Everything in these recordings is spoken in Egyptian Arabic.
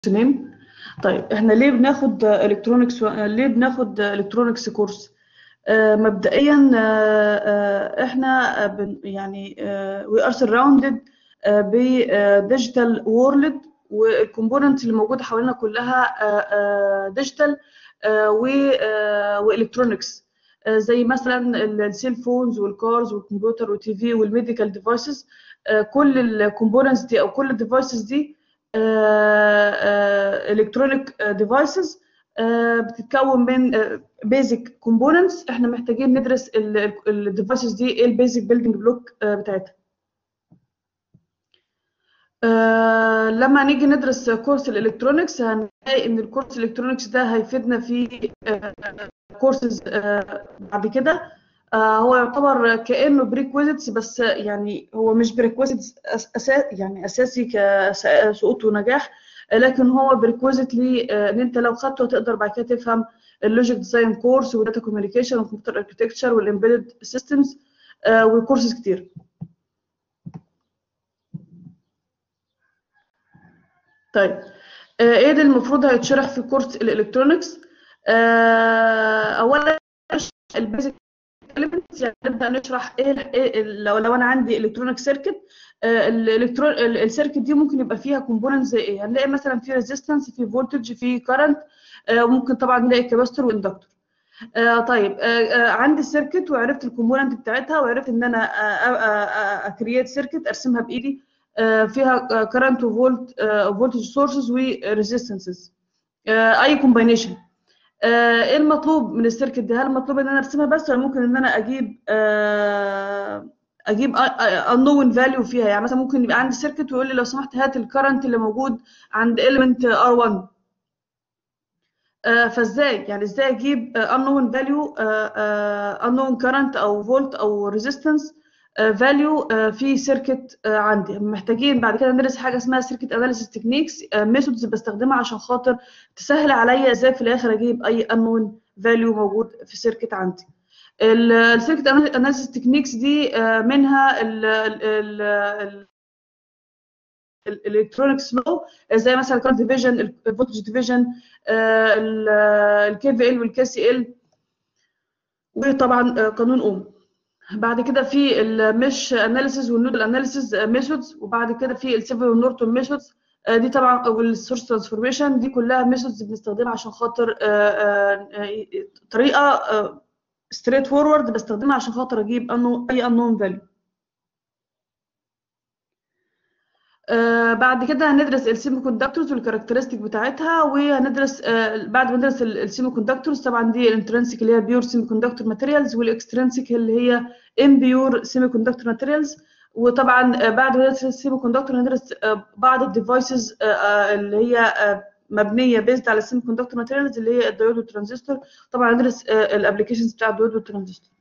نيم طيب احنا ليه بناخد الكترونكس ليه بناخد الكترونكس كورس آه، مبدئيا آه، آه، احنا بن- يعني وي ار سراوندد بديجيتال وورلد والكومبوننتس اللي موجوده حوالينا كلها ديجيتال والكترونكس زي مثلا السيل فونز والكارز والكمبيوتر والتي في والميديكال ديفايسز كل الكومبوننتس دي او كل الديفايسز دي الكترونيك ديفايسز بتتكون من بيزك كومبوننتس احنا محتاجين ندرس الديفايسز دي ايه البيزك بيلدينج بلوك بتاعتها آه، لما نيجي ندرس كورس الالكترونكس هنلاقي ان الكورس الالكترونكس ده هيفيدنا في كورسز بعد كده آه، هو يعتبر كانه بريكويزيتس بس يعني هو مش بريكويزيتس اساس يعني اساسي كسقوط ونجاح لكن هو بريكويزيت لي ان انت لو خدته هتقدر بعد كده تفهم اللوجيك ديزاين كورس وداتا كوميونيكيشن وكمبيوتر اركتكتشر والامبيدد سيستمز وكورسز كتير طيب آه، ايه اللي المفروض هيتشرح في كورس الالكترونكس آه، اولا البيزك elements يعني نبدا نشرح ايه ال- إيه ال- لو لو انا عندي الكترونيك سيركت الالكترون السيركت دي ممكن يبقى فيها كومبوننت زي ايه هنلاقي مثلا في ريزيستنس في فولتج في كارنت وممكن طبعا نلاقي كاباستور واندكتور آه طيب آه آه عندي السيركت وعرفت الكومبوننت بتاعتها وعرفت ان انا اكريت سيركت ارسمها بايدي آه فيها كارنت وفولت فولتج سورسز وريزيستنسز اي كومباينيشن ايه المطلوب من السيركت دي هل المطلوب ان انا ارسمها بس ولا ممكن ان انا اجيب آه اجيب unknown value فيها يعني مثلا ممكن يبقى عندي سيركت ويقول لي لو سمحت هات الكرنت اللي موجود عند element R1 آه، فازاي يعني ازاي اجيب آه، unknown value آه، آه، unknown current او فولت او resistance آه، value آه، في سيركت آه، عندي محتاجين بعد كده ندرس حاجه اسمها سيركت اناليسيس تكنيكس ميثودز بستخدمها عشان خاطر تسهل عليا ازاي في الاخر اجيب اي unknown value موجود في سيركت عندي السيركت اناليسيس تكنيكس دي آه، منها ال ال ال الالكترونكس لو زي مثلا الكارنت ديفيجن الفولتج ديفيجن الكي في ال والكي سي ال وطبعا آه، قانون اوم بعد كده في المش اناليسيز والنودل اناليسيز ميثودز وبعد كده في السيفل والنورتون ميثودز دي طبعا والسورس ترانسفورميشن دي كلها ميثودز بنستخدمها عشان خاطر آه، آه، آه، طريقه ستريت فورورد بستخدمها عشان خاطر اجيب انه اي unknown value آه بعد كده هندرس السيمي كوندكتورز والكاركترستيك بتاعتها وهندرس آه بعد ما ندرس السيمي كوندكتورز طبعا دي الانترنسيك اللي هي بيور سيمي كوندكتور ماتيريالز والاكسترنسيك اللي هي امبيور سيمي كوندكتور ماتيريالز وطبعا آه بعد ما ندرس السيمي كوندكتور هندرس آه بعض الديفايسز آه آه اللي هي آه مبنيه بيزد على السيمي كوندكتور ماتيريالز اللي هي الديود والترانزستور طبعا هندرس آه الابلكيشنز بتاع الديود والترانزستور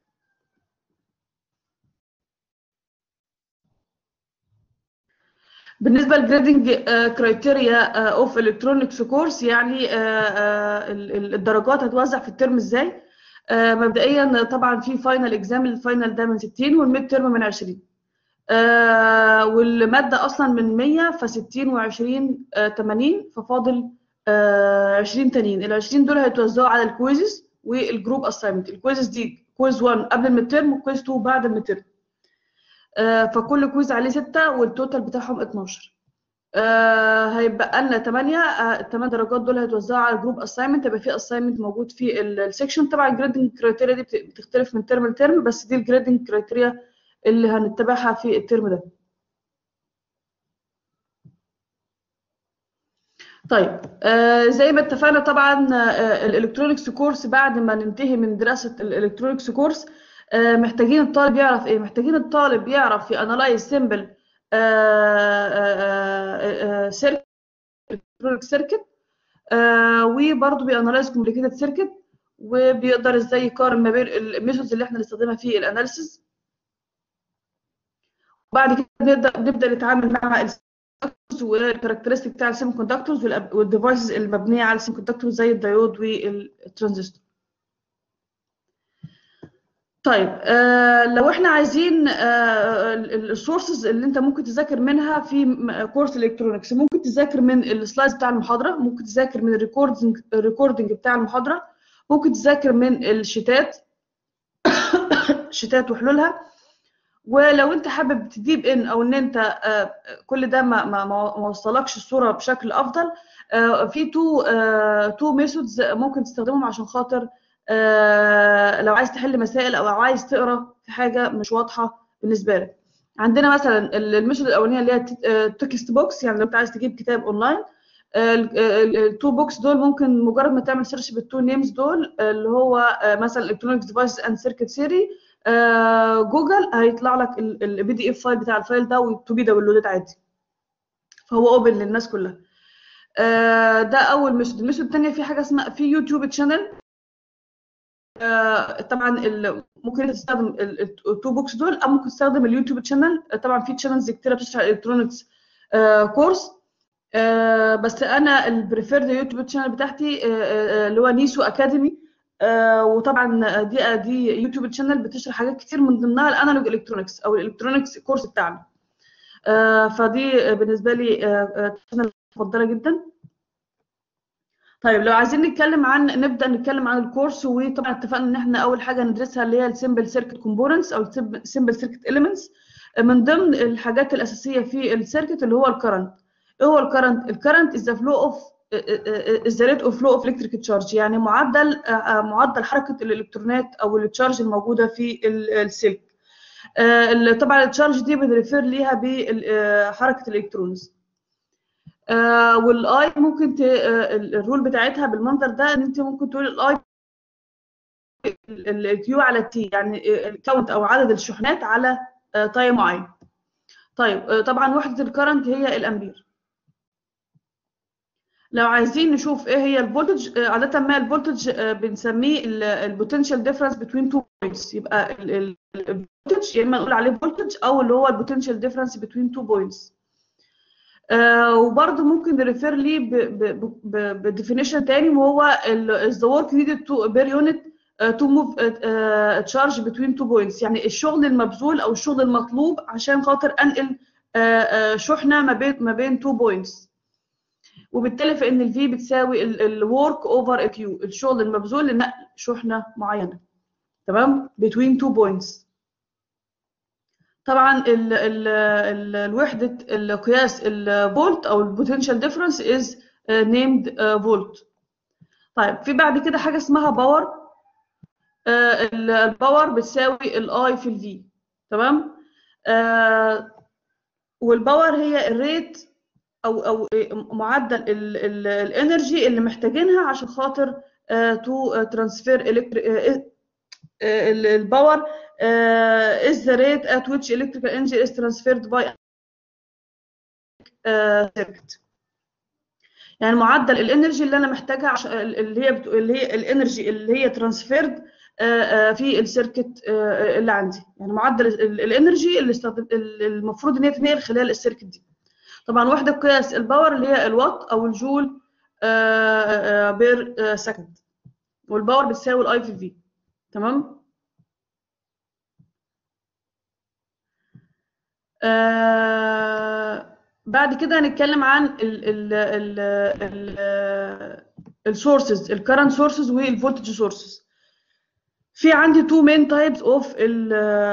بالنسبه للجريدنج كرايتيريا اوف الكترونكس كورس يعني آه، آه، ال- ال- الدرجات هتوزع في الترم ازاي آه، مبدئيا طبعا في فاينل اكزام الفاينل ده من 60 والميد ترم من 20 آه، والماده اصلا من 100 ف 60 و20 80 ففاضل آه، 20 تانيين ال 20 دول هيتوزعوا على الكويزز والجروب اساينمنت الكويزز دي كويز 1 قبل الميد ترم وكويز 2 بعد الميد ترم آه، فكل كويز عليه 6 والتوتال بتاعهم 12 آه، هيبقى لنا 8 الثمان درجات دول هيتوزعوا على جروب اساينمنت يبقى في اساينمنت موجود في السكشن طبعا الجريدنج كرايتيريا دي بت- بتختلف من ترم لترم بس دي الجريدنج كرايتيريا اللي هنتبعها في الترم ده طيب آه زي ما اتفقنا طبعا آه الالكترونكس كورس بعد ما ننتهي من دراسة الالكترونكس كورس آه محتاجين الطالب يعرف ايه محتاجين الطالب يعرف يانلايز سيمبل سيركت الكترونيك سيركت وبرضه بيانلايز كومبليكيتد سيركت وبيقدر ازاي يقارن ما بين الميثودز اللي احنا بنستخدمها في الاناليسيس وبعد كده نبدا نبدا نتعامل مع والكاركترستيك بتاع السيمي كوندكتورز والديفايسز المبنيه على السيمي كوندكتور زي الديود والترانزستور طيب آه لو احنا عايزين آه السورسز اللي انت ممكن تذاكر منها في م- كورس الكترونكس ممكن تذاكر من السلايدز بتاع المحاضره ممكن تذاكر من الريكوردنج الريكوردنج بتاع المحاضره ممكن تذاكر من الشيتات شيتات وحلولها ولو انت حابب تديب ان او ان انت آه، كل ده ما ما ما ما وصلكش الصوره بشكل افضل آه، في تو تو ميثودز ممكن تستخدمهم عشان خاطر آه، لو عايز تحل مسائل او عايز تقرا في حاجه مش واضحه بالنسبه لك عندنا مثلا الميثود الاولانيه اللي هي تكست بوكس يعني لو انت عايز تجيب كتاب اونلاين التو بوكس دول ممكن مجرد ما تعمل سيرش بالتو نيمز دول اللي هو آه، مثلا الكترونيك ديفايس اند سيركت سيري جوجل هيطلع لك البي دي اف فايل بتاع الفايل ده وتو بي داونلودد عادي فهو اوبن للناس كلها آه، ده اول ميثود الميثود الثانيه في حاجه اسمها في يوتيوب تشانل طبعا ال- ممكن انت تستخدم التو بوكس دول او ممكن تستخدم اليوتيوب تشانل طبعا في تشانلز كتيره بتشرح الكترونكس كورس آه، بس انا البريفيرد يوتيوب تشانل بتاعتي آه، آه، اللي هو نيسو اكاديمي آه، وطبعا دي دي يوتيوب تشانل بتشرح حاجات كتير من ضمنها الانالوج الكترونكس او الالكترونكس كورس بتاعنا آه، فدي بالنسبه لي تشانل مفضله جدا طيب لو عايزين نتكلم عن نبدا نتكلم عن الكورس وطبعا اتفقنا ان احنا اول حاجه ندرسها اللي هي السمبل سيركت كومبوننتس او السمبل سيركت اليمنتس من ضمن الحاجات الاساسيه في السيركت اللي هو الكرنت ايه هو الكرنت الكرنت از ذا فلو اوف از ذا ريت اوف فلو اوف الكتريك تشارج يعني معدل آه، معدل حركه الالكترونات او التشارج الموجوده في ال- السلك آه، ال- طبعا التشارج دي بنريفير ليها بحركه الالكترونز آه، والاي ممكن ت... آه، ال- الرول بتاعتها بالمنظر ده ان انت ممكن تقول الاي الكيو على التي يعني الكاونت او عدد الشحنات على تايم معين طيب آه، طبعا وحده الكرنت هي الامبير لو عايزين نشوف ايه هي الفولتج آه، عاده ما الفولتج آه، بنسميه البوتنشال ديفرنس بين تو بوينتس يبقى الفولتج يا اما نقول عليه فولتج او اللي هو البوتنشال ديفرنس بين تو بوينتس آه وبرضه ممكن نريفير ليه بديفينيشن تاني وهو ال- the work needed to per unit uh, to move uh, uh, charge between two points يعني الشغل المبذول او الشغل المطلوب عشان خاطر انقل uh, uh, شحنه ما بين ما بين two points وبالتالي فان ال V بتساوي ال work over Q الشغل المبذول لنقل شحنه معينه تمام between two points طبعا ال ال ال الوحدة القياس الفولت أو البوتنشال ديفرنس is named فولت طيب في بعد كده حاجة اسمها باور الباور بتساوي الاي في الفي تمام آه، والباور هي الريت او او معدل الانرجي اللي محتاجينها عشان خاطر تو ترانسفير الباور uh, is the rate at which electrical energy is transferred by uh, circuit يعني معدل الانرجي اللي انا محتاجها عشان اللي هي بت... اللي هي الانرجي اللي هي ترانسفيرد في السيركت اللي عندي يعني معدل الانرجي اللي استخدم المفروض ان هي تنقل خلال السيركت دي طبعا وحده قياس الباور اللي هي الوات او الجول بير سكند والباور بتساوي الاي في في تمام آه بعد كده هنتكلم عن ال ال ال ال السورسز الكرنت سورسز والفولتج سورسز في عندي تو مين تايبس اوف ال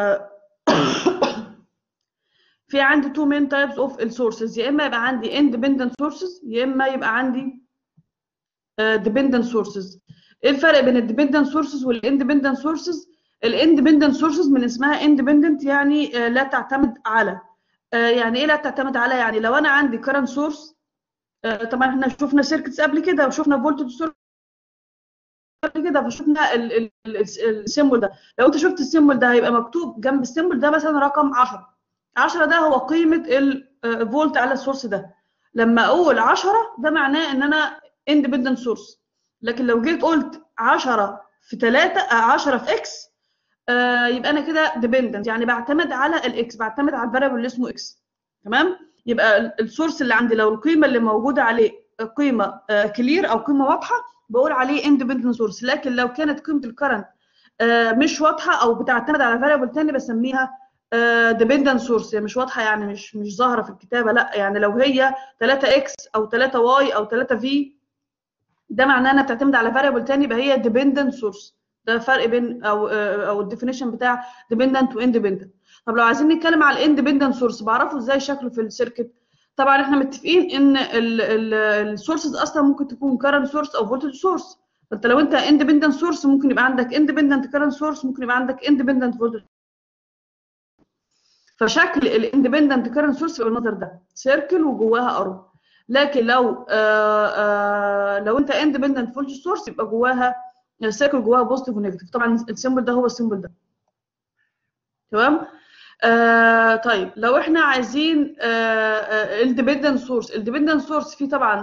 في عندي تو مين تايبس اوف السورسز يا اما يبقى عندي اندبندنت سورسز يا اما يبقى عندي ديبندنت سورسز ايه الفرق بين الديبندنت سورسز والاندبندنت سورسز الاندبندنت سورسز من اسمها اندبندنت يعني لا تعتمد على يعني ايه لا تعتمد على يعني لو انا عندي كرنت سورس طبعا احنا شفنا سيركتس قبل كده وشفنا فولتج سورس قبل كده فشفنا السيمبل ده لو انت شفت السيمبل ده هيبقى مكتوب جنب السيمبل ده مثلا رقم 10 10 ده هو قيمه الفولت على السورس ده لما اقول 10 ده معناه ان انا اندبندنت سورس لكن لو جيت قلت 10 في 3 10 في اكس آه يبقى انا كده ديبندنت يعني بعتمد على الاكس بعتمد على الفاريبل اللي اسمه اكس تمام يبقى السورس اللي عندي لو القيمه اللي موجوده عليه قيمه آه كلير او قيمه واضحه بقول عليه اندبندنت سورس لكن لو كانت قيمه الكرنت آه، مش واضحه او بتعتمد على فاريبل تاني بسميها ديبندنت سورس مش واضحه يعني مش مش ظاهره في الكتابه لا يعني لو هي 3 اكس او 3 واي او 3 في ده معناه انها بتعتمد على فاريبل تاني يبقى هي ديبندنت سورس ده فرق بين او او الديفينيشن بتاع ديبندنت واندبندنت طب لو عايزين نتكلم على الاندبندنت سورس بعرفه ازاي شكله في السيركت طبعا احنا متفقين ان السورسز اصلا ممكن تكون كارنت سورس او فولتج سورس فانت لو انت اندبندنت سورس ممكن يبقى عندك اندبندنت كارنت سورس ممكن يبقى عندك اندبندنت فولتج فشكل الاندبندنت كارنت سورس يبقى المنظر ده سيركل وجواها ارو لكن لو آآ آآ لو انت اندبندنت فولتج سورس يبقى جواها سيركل جواها بوزيتيف ونيجاتيف طبعا السيمبل ده هو السيمبل ده تمام آه طيب لو احنا عايزين الديبندنت سورس الديبندنت سورس فيه طبعا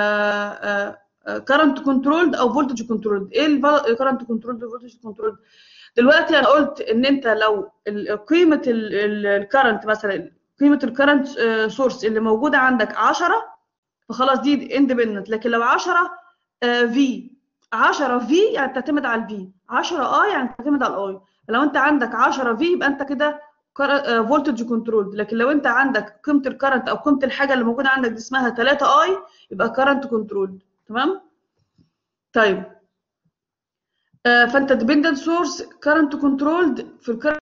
كرنت كنترولد او فولتج كنترولد ايه الكرنت كنترولد والفولتج كنترولد دلوقتي انا قلت ان انت لو قيمه الكرنت مثلا قيمه الكرنت سورس اللي موجوده عندك 10 فخلاص دي اندبندنت لكن لو 10 في 10 في يعني تعتمد على الفي 10 اي يعني تعتمد على الاي لو انت عندك 10 في يبقى انت كده فولتج كنترول لكن لو انت عندك قيمه الكرنت او قيمه الحاجه اللي موجوده عندك دي اسمها 3 اي يبقى كرنت كنترول تمام طيب آه فانت ديبندنت سورس كرنت كنترولد في الكرنت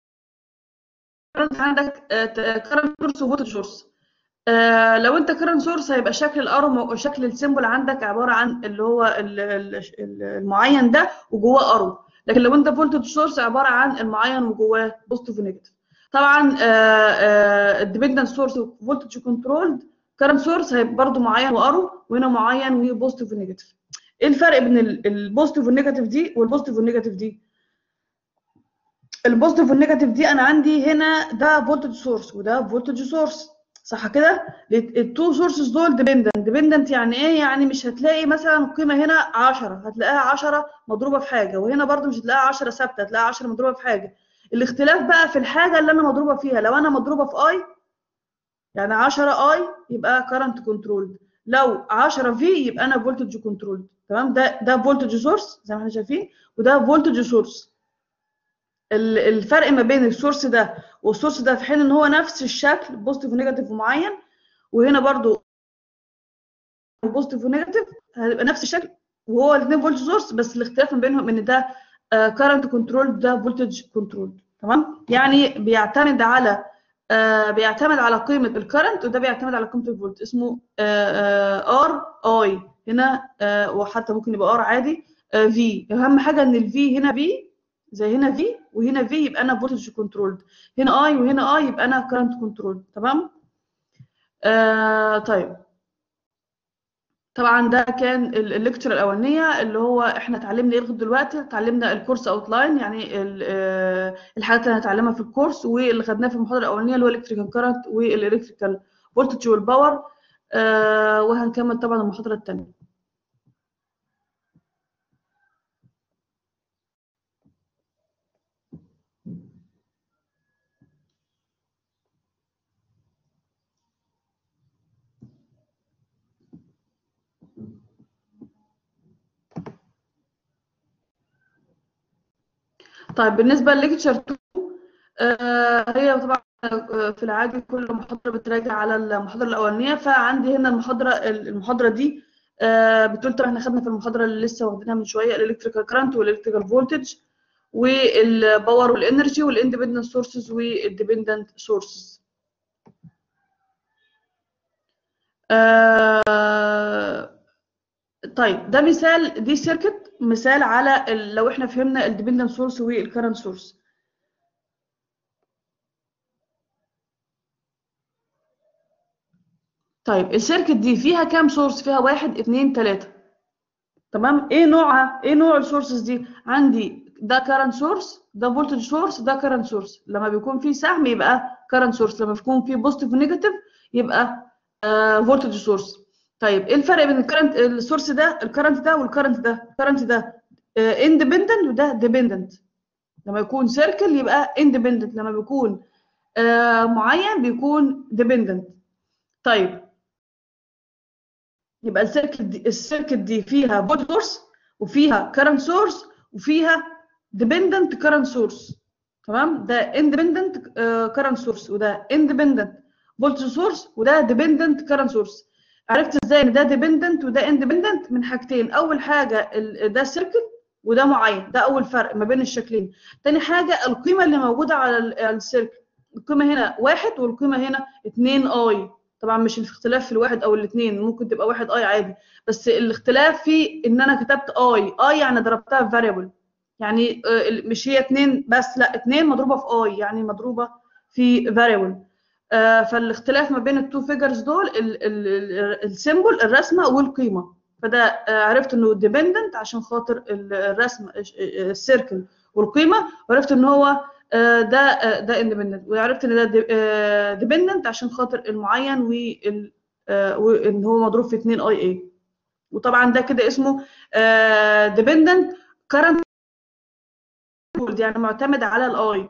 عندك كرنت سورس وفولتج سورس آه لو انت كرنت سورس هيبقى شكل الارو شكل السيمبل عندك عباره عن اللي هو المعين ده وجواه ارو لكن لو انت فولتج سورس عباره عن المعين وجواه بوزيتيف ونيجاتيف طبعا الديبندنت سورس فولتج كنترولد كرنت سورس هيبقى برضه معين وارو وهنا معين وبوزيتيف ونيجاتيف ايه الفرق بين البوزيتيف والنيجاتيف دي والبوزيتيف والنيجاتيف دي البوزيتيف والنيجاتيف دي انا عندي هنا ده فولتج سورس وده فولتج سورس صح كده التو سورسز دول ديبندنت ديبندنت يعني ايه يعني مش هتلاقي مثلا قيمه هنا 10 هتلاقيها 10 مضروبه في حاجه وهنا برضو مش هتلاقيها 10 ثابته هتلاقيها 10 مضروبه في حاجه الاختلاف بقى في الحاجه اللي انا مضروبه فيها لو انا مضروبه في اي يعني 10 اي يبقى كرنت كنترول لو 10 في يبقى انا فولتج كنترول تمام ده ده فولتج سورس زي ما احنا شايفين وده فولتج سورس الفرق ما بين السورس ده والسورس ده في حين ان هو نفس الشكل بوزيتيف ونيجاتيف معين وهنا برضو بوزيتيف ونيجاتيف هيبقى نفس الشكل وهو الاثنين فولتج سورس بس الاختلاف ما بينهم ان ده كارنت كنترول ده فولتج كنترول تمام يعني بيعتمد على آه بيعتمد على قيمه الكرنت وده بيعتمد على قيمه الفولت اسمه ار اي هنا آه وحتى ممكن يبقى ار عادي في آه اهم حاجه ان الفي هنا في زي هنا في وهنا في يبقى انا فولتج كنترول هنا اي وهنا اي يبقى انا كرنت كنترول تمام آه طيب طبعا ده كان الليكتشر الاولانيه اللي هو احنا اتعلمنا ايه لغايه دلوقتي اتعلمنا الكورس اوت لاين يعني الحاجات اللي هنتعلمها في الكورس واللي خدناها في المحاضره الاولانيه اللي هو الكتريكال كارنت والالكتريكال فولتج والباور آه وهنكمل طبعا المحاضره الثانيه طيب بالنسبه لليكتشر 2 آه هي طبعا في العادي كل محاضره بتراجع على المحاضره الاولانيه فعندي هنا المحاضره المحاضره دي آه بتقول طبعا احنا خدنا في المحاضره اللي لسه واخدينها من شويه الالكتريكال كرنت والالكتريكال فولتج والباور والانرجي والاندبندنت سورسز والديبندنت سورسز آه طيب ده مثال دي سيركت مثال على لو احنا فهمنا الديبندنت سورس والكرنت سورس طيب السيركت دي فيها كام سورس فيها واحد اتنين تلاتة تمام ايه نوعها ايه نوع السورسز دي عندي ده كرنت سورس ده فولتج سورس ده كرنت سورس لما بيكون فيه سهم يبقى كرنت سورس لما بيكون فيه بوزيتيف ونيجاتيف يبقى فولتج سورس طيب ايه الفرق بين الكرنت السورس ده الكرنت ده والكرنت ده الكرنت ده اندبندنت وده ديبندنت لما يكون سيركل يبقى اندبندنت لما بيكون آه معين بيكون ديبندنت طيب يبقى السيركت دي السيركت دي فيها فولت سورس وفيها كرنت سورس وفيها dependent current source تمام ده independent uh, current source وده independent voltage source وده dependent current source عرفت ازاي ان ده dependent وده independent من حاجتين اول حاجه ال- ده سيركل وده معين ده اول فرق ما بين الشكلين تاني حاجه القيمه اللي موجوده على ال- على السيركل القيمه هنا واحد والقيمه هنا 2 اي طبعا مش الاختلاف في الواحد او الاثنين ممكن تبقى واحد اي عادي بس الاختلاف في ان انا كتبت اي اي يعني ضربتها في variable يعني آه، ال- مش هي اتنين بس لا اتنين مضروبه في اي يعني مضروبه في variable آه، فالاختلاف ما بين التو فيجرز دول السيمبل الرسمه والقيمه فده آه، عرفت انه ديبندنت عشان خاطر ال- الرسم السيركل والقيمه وعرفت ان هو آه، ده آه، ده اندبندنت وعرفت ان ده ديبندنت عشان خاطر المعين وال آه، وان هو مضروب في 2 اي اي وطبعا ده كده اسمه ديبندنت كرنت يعني معتمد على الاي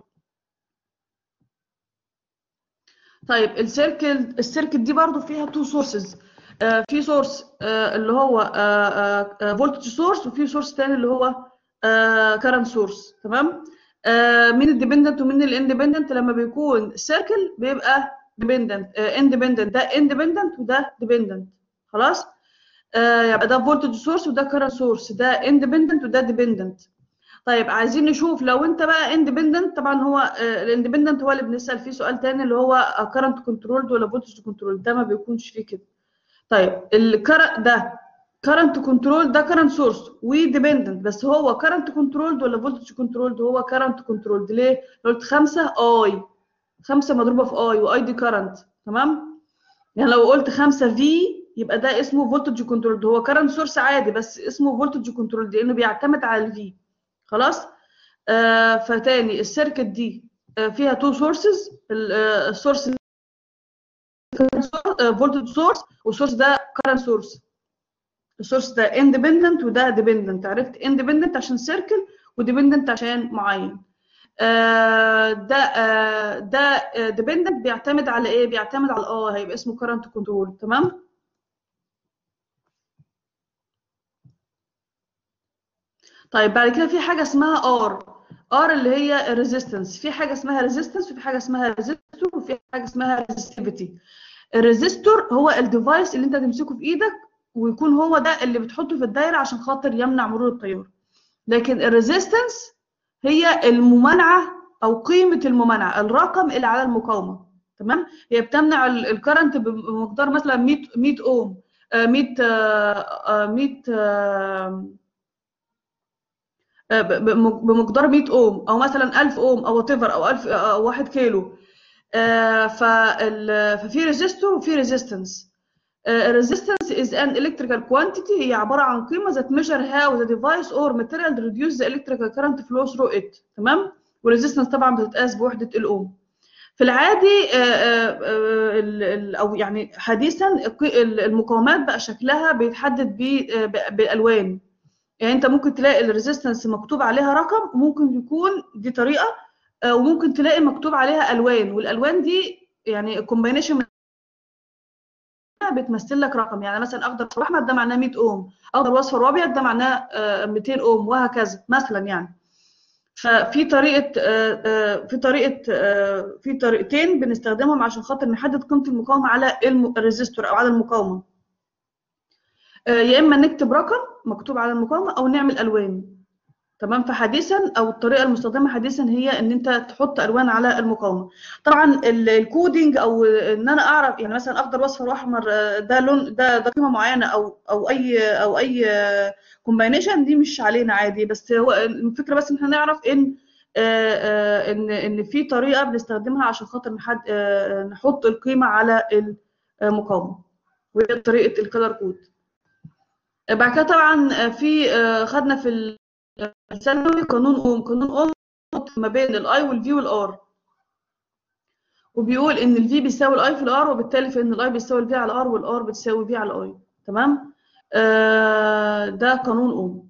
طيب السيركل السيركل دي برضو فيها تو سورسز في سورس اللي هو فولتج سورس وفي سورس تاني اللي هو كارنت سورس تمام آه، مين الديبندنت ومين الاندبندنت لما بيكون سيركل بيبقى ديبندنت اندبندنت ده اندبندنت وده ديبندنت خلاص آه، يبقى ده فولتج سورس وده كارنت سورس ده اندبندنت وده ديبندنت طيب عايزين نشوف لو انت بقى اندبندنت طبعا هو الاندبندنت هو اللي بنسال فيه سؤال تاني اللي هو كرنت كنترولد ولا فولتج كنترول ده ما بيكونش فيه كده طيب الكر ده كرنت كنترول ده كرنت سورس وديبندنت بس هو كرنت كنترولد ولا فولتج كنترولد هو كرنت كنترولد ليه؟ لو قلت 5 اي 5 مضروبه في اي واي دي كرنت تمام؟ يعني لو قلت 5 في يبقى ده اسمه فولتج كنترولد هو كرنت سورس عادي بس اسمه فولتج كنترولد لانه بيعتمد على الفي خلاص آه فتاني السيركت دي آه فيها تو سورسز السورس فولتج سورس والسورس ده كارنت سورس السورس ده اندبندنت وده ديبندنت عرفت اندبندنت عشان سيركل وديبندنت عشان معين آه ده آه ده ديبندنت بيعتمد على ايه بيعتمد على اه هيبقى اسمه كارنت كنترول تمام طيب بعد كده في حاجه اسمها ار ار اللي هي الريزيستنس في حاجه اسمها ريزيستنس وفي حاجه اسمها ريزيستور وفي حاجه اسمها ريزستيفيتي الريزيستور هو الديفايس اللي انت تمسكه في ايدك ويكون هو ده اللي بتحطه في الدايره عشان خاطر يمنع مرور التيار لكن الريزيستنس هي الممانعه او قيمه الممانعه الرقم اللي على المقاومه تمام هي بتمنع الكرنت بمقدار مثلا 100 100 اوم 100 100 بمقدار 100 اوم او مثلا 1000 اوم او وات او 1000 او 1 كيلو ففي ريزيستور وفي ريزيستنس resistance is an electrical quantity هي عبارة عن قيمة that measure how the device or material reduce the electrical current flow through it تمام والريزيستنس طبعا بتتقاس بوحدة الأوم في العادي أو يعني حديثا المقاومات بقى شكلها بيتحدد بألوان يعني انت ممكن تلاقي الريزيستنس مكتوب عليها رقم وممكن يكون دي طريقه وممكن تلاقي مكتوب عليها الوان والالوان دي يعني كومبينيشن بتمثل لك رقم يعني مثلا اخضر واحمر ده معناه 100 اوم اخضر واصفر وابيض ده معناه 200 اوم وهكذا مثلا يعني ففي طريقه في طريقه في طريقتين بنستخدمهم عشان خاطر نحدد قيمه المقاومه على الريزيستور او على المقاومه يا اما نكتب رقم مكتوب على المقاومه او نعمل الوان تمام فحديثا او الطريقه المستخدمه حديثا هي ان انت تحط الوان على المقاومه طبعا الكودينج او ان انا اعرف يعني مثلا اخضر واصفر واحمر ده لون ده ده قيمه معينه او او اي او اي كومباينيشن دي مش علينا عادي بس هو الفكره بس ان احنا نعرف ان ان ان في طريقه بنستخدمها عشان خاطر نحد نحط القيمه على المقاومه وهي طريقه الكلر كود بعد كده طبعا في خدنا في الثانوي قانون اوم قانون اوم ما بين الاي والفي والار وبيقول ان الفي بيساوي الاي في الار وبالتالي فان الاي بيساوي الفي على الار والار بتساوي في على الاي تمام آه ده قانون اوم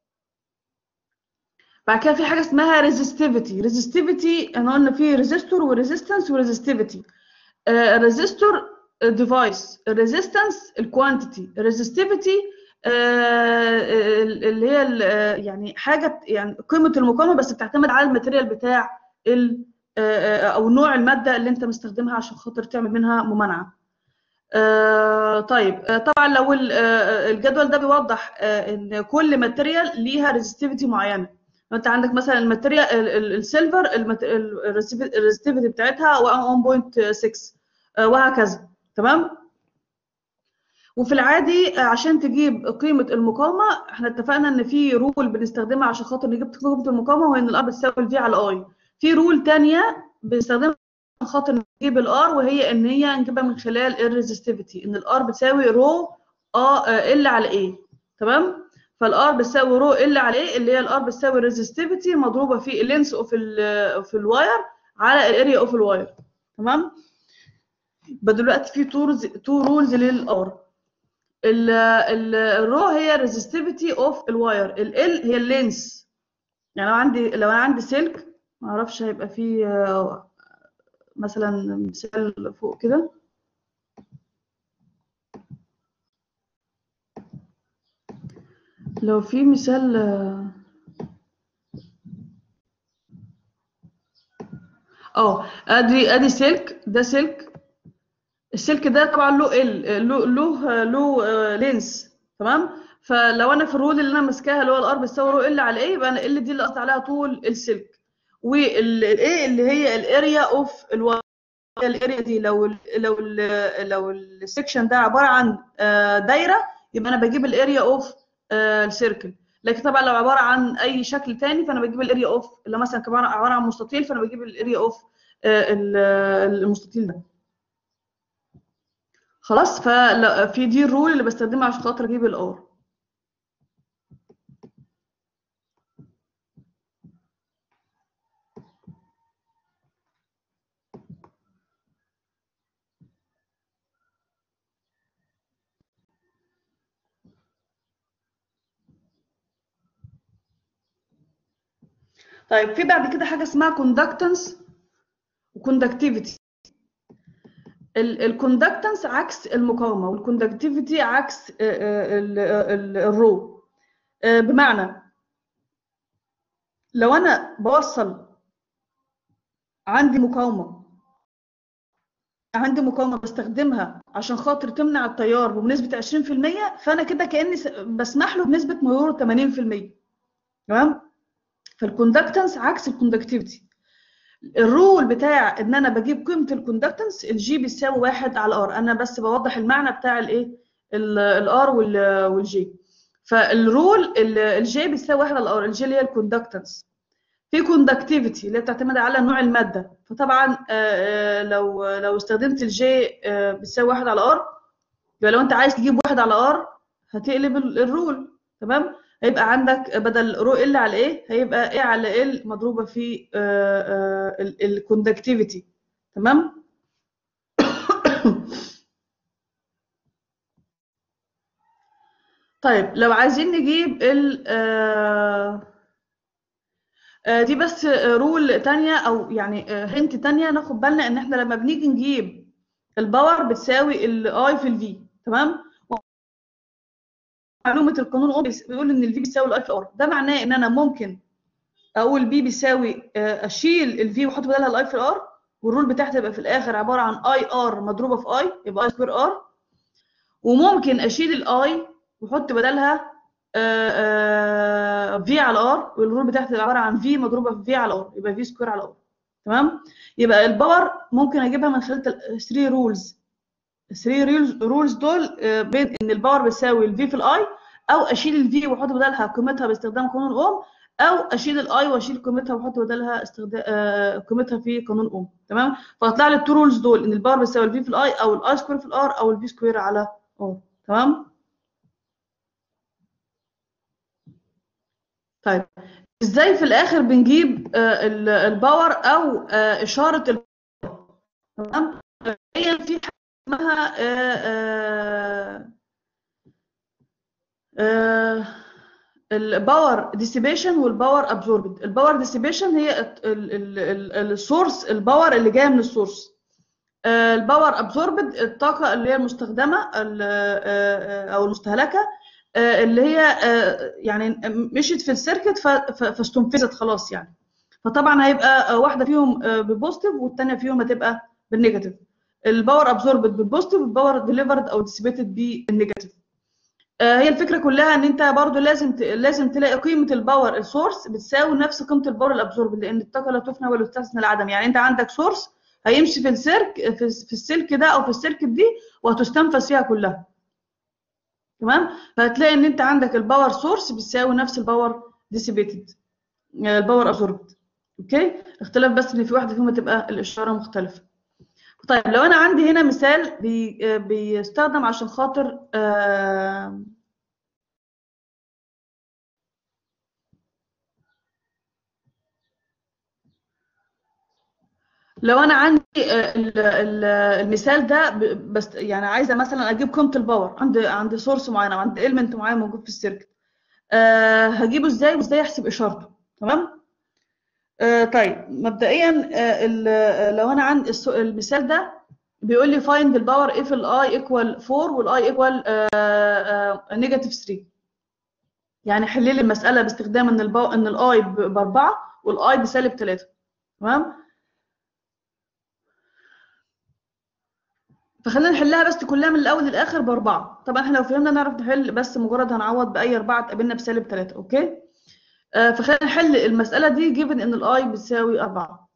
بعد كده في حاجه اسمها ريزستيفيتي ريزستيفيتي احنا قلنا في ريزيستور وريزيستنس وريزستيفيتي الريزيستور ديفايس الريزيستنس الكوانتيتي الريزستيفيتي آه، اللي هي ال- يعني حاجه يعني قيمه المقاومه بس بتعتمد على الماتيريال بتاع ال- آه، او نوع الماده اللي انت مستخدمها عشان خاطر تعمل منها ممانعه آه، طيب آه، طبعا لو ال- آه، الجدول ده بيوضح آه، ان كل ماتيريال ليها ريزستيفيتي معينه انت عندك مثلا الماتيريال ال- ال- السيلفر الريزستيفيتي بتاعتها 1.6 آه، وهكذا تمام وفي العادي آه، عشان تجيب قيمة المقاومة احنا اتفقنا ان في رول بنستخدمها عشان خاطر نجيب قيمة المقاومة وهي ان الار بتساوي الفي على اي في رول تانية بنستخدمها عشان خاطر نجيب الار وهي ان هي نجيبها من خلال الريزستيفيتي ان الار بتساوي رو ال على ايه تمام فالار بتساوي رو ال على ايه اللي هي الار بتساوي الريزستيفيتي مضروبة في اللينس اوف ال في الواير على الاريا اوف الواير تمام يبقى دلوقتي في تو تو رولز للار ال- ال- الرو هي resistivity اوف الواير ال هي اللينس يعني لو عندي لو انا عندي سلك ما اعرفش هيبقى فيه آه، مثلا مثال فوق كده لو في مثال آه، اه ادي ادي سلك ده سلك السلك ده طبعا له ال له له له آه، لينس تمام فلو انا في الرول اللي انا ماسكاها اللي هو الار بتساوي رو ال على ايه يبقى انا ال دي اللي قصدي عليها طول السلك والايه اللي هي الاريا اوف الواير الاريا دي لو ال لو ال لو السكشن ده عباره عن آه، دايره يبقى انا بجيب الاريا اوف السيركل لكن طبعا لو عباره عن اي شكل تاني فانا بجيب الاريا اوف اللي مثلا كمان عباره عن مستطيل فانا بجيب الاريا اوف المستطيل ده خلاص ففي دي الرول اللي بستخدمها عشان خاطر اجيب الار طيب في بعد كده حاجه اسمها كوندكتنس وكوندكتيفيتي الكوندكتنس عكس المقاومه والكوندكتيفيتي عكس الرو بمعنى لو انا بوصل عندي مقاومه عندي مقاومه بستخدمها عشان خاطر تمنع التيار بنسبه 20% فانا كده كاني س- بسمح له بنسبه مرور 80% تمام فالكوندكتنس عكس الكوندكتيفيتي الرول بتاع ان انا بجيب قيمه الكوندكتنس الجي بيساوي واحد على ار انا بس بوضح المعنى بتاع الايه الار والجي فالرول الجي بيساوي واحد على ار الجي اللي هي الكوندكتنس في كوندكتيفيتي اللي بتعتمد على نوع الماده فطبعا آه، آه، لو لو استخدمت الجي بتساوي واحد على ار يبقى لو انت عايز تجيب واحد على ار هتقلب ال- الرول تمام هيبقى عندك بدل رو ال على ايه هيبقى ايه على ال مضروبه في الكوندكتيفيتي تمام طيب لو عايزين نجيب ال آه، آه، دي بس رول تانية او يعني هنت تانية ناخد بالنا ان احنا لما بنيجي نجيب الباور بتساوي الاي في الفي تمام معلومه القانون اوم بيقول ان الفي بيساوي الاي في ار ده معناه ان انا ممكن اقول بي بيساوي آه، اشيل الفي واحط بدلها الاي في الار والرول بتاعتي تبقى في الاخر عباره عن اي ار مضروبه في اي يبقى اي سكوير ار وممكن اشيل الاي واحط بدلها في على ار والرول بتاعتي تبقى عباره عن في مضروبه في في على ار يبقى في سكوير على ار تمام يبقى الباور ممكن اجيبها من خلال 3 رولز 3 رولز دول آه، بين ان الباور بيساوي الفي في الاي او اشيل الفي واحط بدلها قيمتها باستخدام قانون اوم او اشيل الاي واشيل قيمتها واحط بدلها استخدام آه، قيمتها في قانون اوم تمام فهطلع لي التو رولز دول ان الباور بيساوي الفي في الاي او الاي سكوير في الار او الفي سكوير على ار تمام طيب ازاي في الاخر بنجيب آه، ال- الباور او آه، اشاره الباور تمام هي في حاجه اسمها آه، آه، آه، الباور ديسيبيشن والباور ابزوربد الباور ديسيبيشن هي السورس الباور اللي جايه من السورس آه، الباور ابزوربد الطاقه اللي هي المستخدمه ال- آه، آه، او المستهلكه آه، اللي هي آه، يعني مشيت في السيركت ف- ف- فاستنفذت خلاص يعني فطبعا هيبقى آه، واحده فيهم آه، ببوزيتيف والثانيه فيهم هتبقى بالنيجاتيف الباور ابزوربد بالبوزيتيف الباور ديليفرد او ديسيبيتد بالنيجاتيف آه، هي الفكره كلها ان انت برضو لازم ت... لازم تلاقي قيمه الباور السورس بتساوي نفس قيمه الباور الابزورب لان الطاقه لا تفنى ولا تستثنى العدم يعني انت عندك سورس هيمشي في السلك في, في السلك ده او في السلك دي وهتستنفذ فيها كلها تمام فهتلاقي ان انت عندك الباور سورس بيساوي نفس الباور ديسيبيتد الباور ابزوربد اوكي اختلاف بس ان في واحده فيهم تبقى الاشاره مختلفه طيب لو انا عندي هنا مثال بي آه، بيستخدم عشان خاطر آه لو انا عندي آه، ال- ال- المثال ده ب- بس يعني عايزه مثلا اجيب قيمه الباور عند عند سورس معين او عند اليمنت معين موجود في السيركت أه هجيبه ازاي وازاي احسب اشارته تمام أه طيب مبدئيا آه، ال- آه، لو انا عندي الس- المثال ده بيقول لي find الباور if الاي ايكوال 4 والاي ايكوال نيجاتيف 3 يعني حل لي المساله باستخدام ان الباور ان الاي ب 4 والاي بسالب 3 تمام فخلينا نحلها بس كلها من الاول للاخر باربعه طبعا احنا لو فهمنا نعرف نحل بس مجرد هنعوض باي اربعه تقابلنا بسالب 3 اوكي آه فخلينا نحل المساله دي جيفن ان الاي بتساوي 4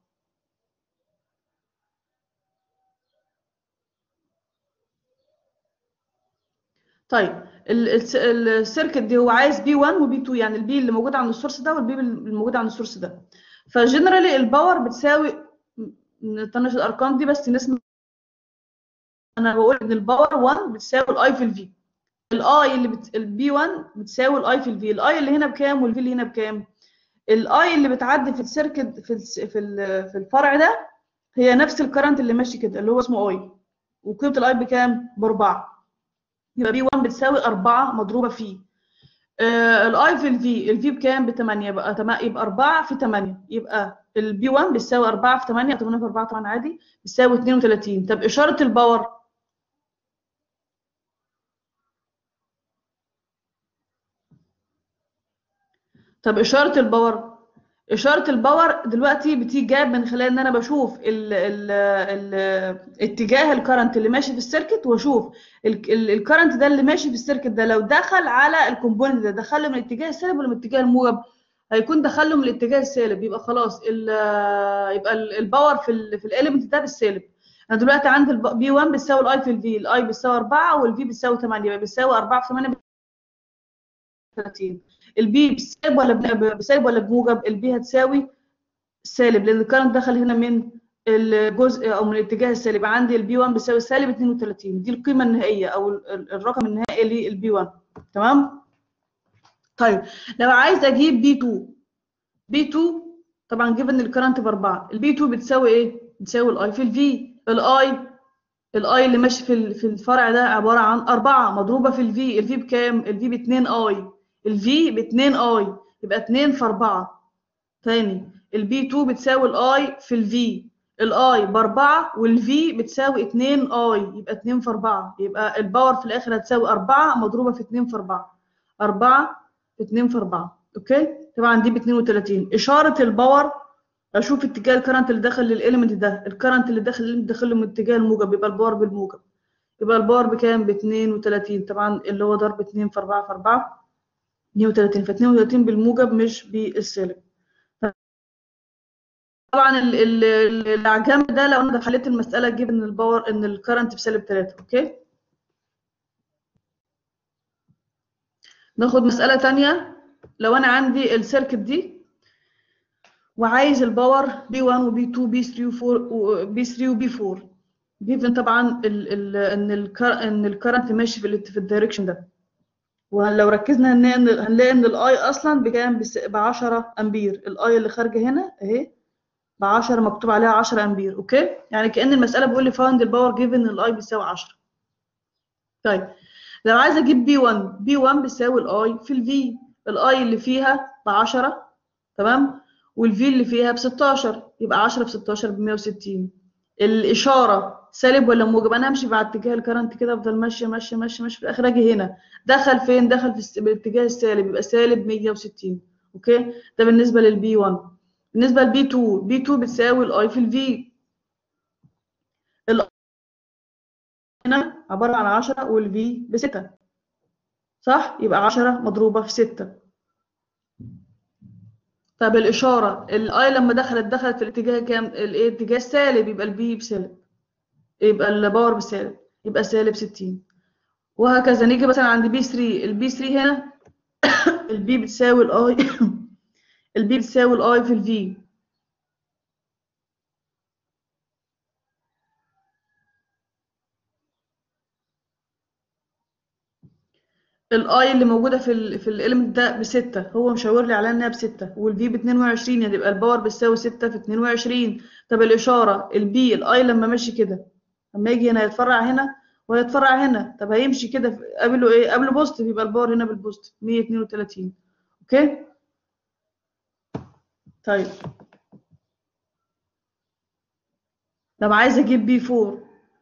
طيب ال- الس- السيركت دي هو عايز بي 1 وبي 2 يعني البي اللي موجود عند السورس ده والبي اللي موجود عند السورس ده فجنرالي الباور بتساوي نطنش الارقام دي بس نسمع انا بقول ان الباور 1 بتساوي الاي في الفي الاي اللي بت... البي 1 بتساوي الاي في الفي الاي اللي هنا بكام والفي اللي هنا بكام الاي اللي بتعدي في السيركت في الس... في ال- في الفرع ده هي نفس الكرنت اللي ماشي كده اللي هو اسمه اي وقيمه الاي بكام باربعه يبقى بي 1 بتساوي 4 مضروبه في آه الاي في الفي الفي بكام ب 8 يبقى تم... يبقى 4 في 8 يبقى البي 1 بتساوي 4 في 8 8 في 4 طبعا عادي بتساوي 32 طب اشاره الباور طب اشاره الباور اشاره الباور دلوقتي بتيجي جاب من خلال ان انا بشوف ال ال ال اتجاه الكرنت اللي ماشي في السيركت واشوف الكرنت ده اللي ماشي في السيركت ده لو دخل على الكومبوننت ده دخله من الاتجاه السالب ولا من الاتجاه الموجب هيكون دخله من الاتجاه السالب يبقى خلاص ال يبقى ال- الباور في ال في الاليمنت ده بالسالب انا دلوقتي عندي البي 1 بتساوي الاي في الفي الاي بتساوي 4 والفي بتساوي 8 يبقى بتساوي 4 في 8 30 البي بسالب ولا بن- بسالب ولا بموجب البي هتساوي سالب لان الكرنت دخل هنا من الجزء او من الاتجاه السالب يبقى عندي البي 1 بيساوي سالب 32 دي القيمه النهائيه او ال- ال- الرقم النهائي للبي 1 تمام طيب لو عايز اجيب بي 2 بي 2 طبعا جيفن الكرنت ب 4 البي 2 بتساوي ايه بتساوي الاي في الفي الاي الاي اللي ماشي في ال- في الفرع ده عباره عن 4 مضروبه في الفي الفي بكام الفي ب 2 اي الفي ب 2 اي يبقى 2 في 4 تاني البي 2 بتساوي الاي في الفي الاي ب 4 والفي بتساوي 2 اي يبقى 2 في 4 يبقى الباور في الاخر هتساوي 4 مضروبه في 2 في 4 4 في 2 في 4 اوكي طبعا دي ب 32 اشاره الباور اشوف اتجاه الكرنت اللي داخل للاليمنت ده الكرنت اللي داخل اللي داخل له من اتجاه الموجب يبقى الباور بالموجب يبقى الباور بكام ب 32 طبعا اللي هو ضرب 2 في 4 في 4 32 ف 32 بالموجب مش بالسالب طبعا ال- ال- ال- اللي على الجنب ده لو انا حليت المساله اجيب ان الباور ان الكرنت بسالب 3 اوكي ناخد مساله تانية لو انا عندي السيركت دي وعايز الباور بي 1 وبي 2 بي 3 و4 بي 3 وبي 4 جيفن طبعا ال ال ان الكر ان الكرنت ماشي في ال- في الدايركشن ده ولو ركزنا هنلاقي ان هنلاقي ان الاي اصلا بكام ب 10 امبير الاي اللي خارجه هنا اهي ب 10 مكتوب عليها 10 امبير اوكي يعني كأن المساله بيقول لي فاوند الباور جيفن الاي بيساوي 10 طيب لو عايزه اجيب بي 1 بي 1 بيساوي الاي في الفي الاي اللي فيها ب 10 تمام والفي اللي فيها ب 16 يبقى 10 في 16 ب 160 الاشاره سالب ولا موجب انا همشي مع اتجاه الكرنت كده افضل ماشيه ماشيه ماشيه ماشيه في الاخر اجي هنا دخل فين دخل في الس- بالاتجاه السالب يبقى سالب 160 اوكي ده بالنسبه للبي 1 بالنسبه للبي 2 بي 2 بتساوي الاي في الفي هنا عباره عن 10 والفي ب 6 صح يبقى 10 مضروبه في 6 طب الاشاره الاي لما دخلت دخلت في الاتجاه كام الايه الاتجاه السالب يبقى البي بسالب يبقى الباور بسالب يبقى سالب 60 وهكذا نيجي مثلا عند بي 3 البي 3 هنا البي بتساوي الاي البي بتساوي الاي في الفي الاي اللي موجوده في ال في الاليمنت ده بستة هو مشاور لي على انها بستة والفي ب 22 يعني يبقى الباور بتساوي 6 في 22 طب الاشاره البي الاي لما ماشي كده لما يجي هنا يتفرع هنا ويتفرع هنا طب هيمشي كده في- قبله ايه قبله بوزيتيف يبقى الباور هنا بالبوزيتيف 132 اوكي طيب طب عايزه اجيب بي 4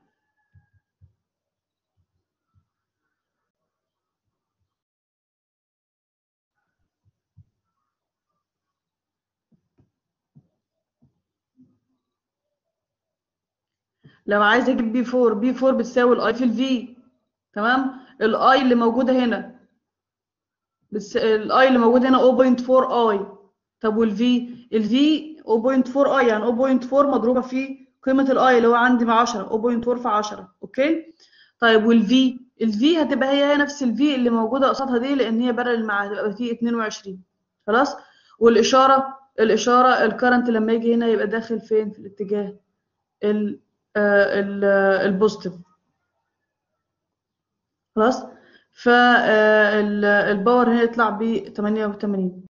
لو عايزه اجيب بي 4 بي 4 بتساوي الاي في الفي تمام الاي اللي موجوده هنا بس الاي اللي موجود هنا 0.4 اي طب والفي الفي 0.4 اي يعني 0.4 مضروبه في قيمه الاي اللي هو عندي ب 10 0.4 في 10 اوكي طيب والفي الفي هتبقى هي هي نفس الفي اللي موجوده قصادها دي لان هي بارل معاها هتبقى في 22 خلاص والاشاره الاشاره الكرنت لما يجي هنا يبقى داخل فين في الاتجاه ال ال البوزيتيف خلاص فالباور هنا يطلع ب 88